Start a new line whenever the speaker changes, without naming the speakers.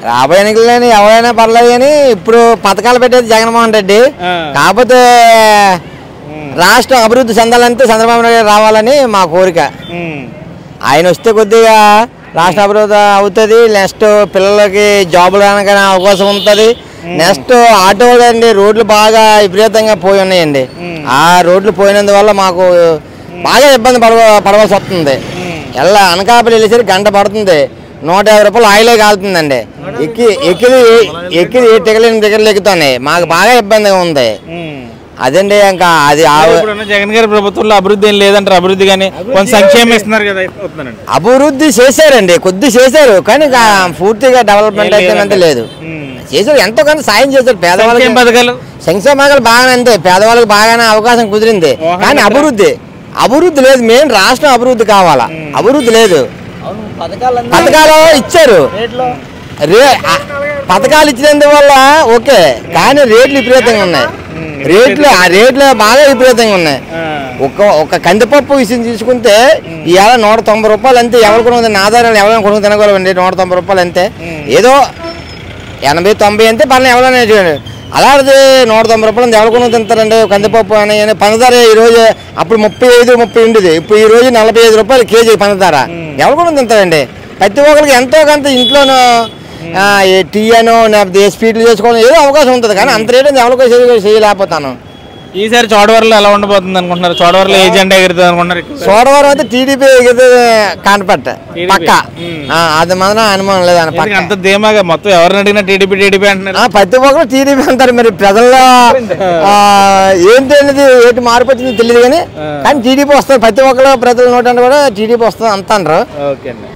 రాబోయే ఎన్నికలని ఎవరైనా పర్లేదు కానీ ఇప్పుడు పథకాలు పెట్టేది జగన్మోహన్ రెడ్డి
ఆ.
కాకపోతే
ఉమ్,
రాష్ట్రం అభివృద్ధి చెందాలంటే చంద్రబాబు నాయుడు గారు రావాలని మా కోరిక
ఉమ్,
ఆయన వస్తే కొద్దిగా రాష్ట్ర అభివృద్ధి అవుతుంది నెక్స్ట్ పిల్లలకి జాబులు రానగానే అవకాశం ఉంటుంది నెక్స్ట్ ఆటో అండి రోడ్లు బాగా విపరీతంగా పోయి ఉన్నాయండి
మ్మ్.
ఆ రోడ్లు పోయినందువల్ల మాకు బాగా ఇబ్బంది పడవ పడవలసి వస్తుంది
ఉమ్.
ఎలా అనకాపల్లి వెళ్ళేసరికి గంట పడుతుంది నూట యాభై రూపాయలు ఆయిలే కాలుతుందండి ఎక్కి ఎక్కిది ఎక్కిది టికెట్లు టికెట్లు ఎక్కుతున్నాయి మాకు బాగా ఇబ్బందిగా ఉంది
ఉమ్.
అదండి ఇంకా అది ఆ-
మరి ఇప్పుడున్న జగన్ గారి ప్రభుత్వంలో అభివృద్ధి ఏం లేదంటారు అభివృద్ధి కానీ కొంత సంక్షేమం ఇస్తున్నారు కదా అవుతుందండి
అభివృద్ధి చేశారండి కొద్ది చేశారు కానీ ఇంకా పూర్తిగా డెవలప్మెంట్ అయితే అంత లేదు
ఉమ్.
చేశారు ఎంతో కొంత సాయం చేశారు పేదవాళ్ళకి
సంక్షేమ పథకాలు
సంక్షేమాలు బాగానే అంతే పేదవాళ్ళకి బాగానే అవకాశం కుదిరింది
మోహన్
కానీ
మిత్ర.
అభివృద్ధి అభివృద్ధి లేదు మెయిన్ రాష్ట్రం అభివృద్ధి కావాలా అభివృద్ధి లేదు పథకాలు ఇచ్చారు రే ఆ, పథకాలు ఇచ్చినందువల్ల ఓకే కానీ రేట్లు విపరీతంగా ఉన్నాయి రేట్లు ఆ రేట్లు బాగా విపరీతంగా ఉన్నాయి
ఆ.
ఒక ఒక కందిపప్పు విషయం తీసుకుంటే ఇవాళ నూట తొంభై రూపాయలు అంతే ఎవరు కొనుక్కు నా ఆధారాలు ఎవరైనా కొనుక్కు తినగలవండి నూట తొంభై రూపాయలు అంతే ఏదో ఎనభై తొంభై అంతే పర్లేదు ఎవరైనా చూడండి అలాంటిది నూట తొంభై రూపాయలు అంతే ఎవరు కొనుక్కు తింటారండి కందిపప్పు అని అని పంచదార ఈ రోజు అప్పుడు ముప్పై ఐదు ముప్పై ఉండేది ఇప్పుడు ఈ రోజు నలభై ఐదు రూపాయలు కేజీ పంచదార ఎవరు కొనుక్కు తింటారండి ప్రతి ఒక్కరికి ఎంతో కొంత ఇంట్లోనూ ఆ, ఏ టీ అనో లేకపోతే ఏ స్వీట్లు చేసుకోవడం ఏదో అవకాశం ఉంటుంది కానీ అంత రేటు ఎవరికో చేయ- చేయలేకపోతాను
ఈసారి చోడవరంలో ఎలా ఉండబోతుంది అనుకుంటున్నారు చోడవరంలో ఏ జెండా ఎగురుతుంది అనుకుంటున్నారు ఎక్కువ?
సోడవరం అయితే టీడీపీ ఎగితే కానపట్ట
TDP.
పక్క
మ్మ్.
ఆ, అది మాత్రం అనుమానం లేదు ఆయన
ఎందుకు
పక్క
అంత ధీమాగా మొత్తం ఎవరిని అడిగినా టీడీపీ టీడీపీ అంటున్నారు
ఆ, ప్రతి ఒక్కరు టీడీపీ అంటారు మరి ప్రజల్లో ఆ, ఏంటి అనేది ఏంటి మార్పు వచ్చింది తెలియదు కానీ కానీ టీడీపీ వస్తుంది ప్రతి ఒక్కరు ప్రజల నోటి కూడా టీడీపీ వస్తుంది అంత అంటారు
ఓకే అండి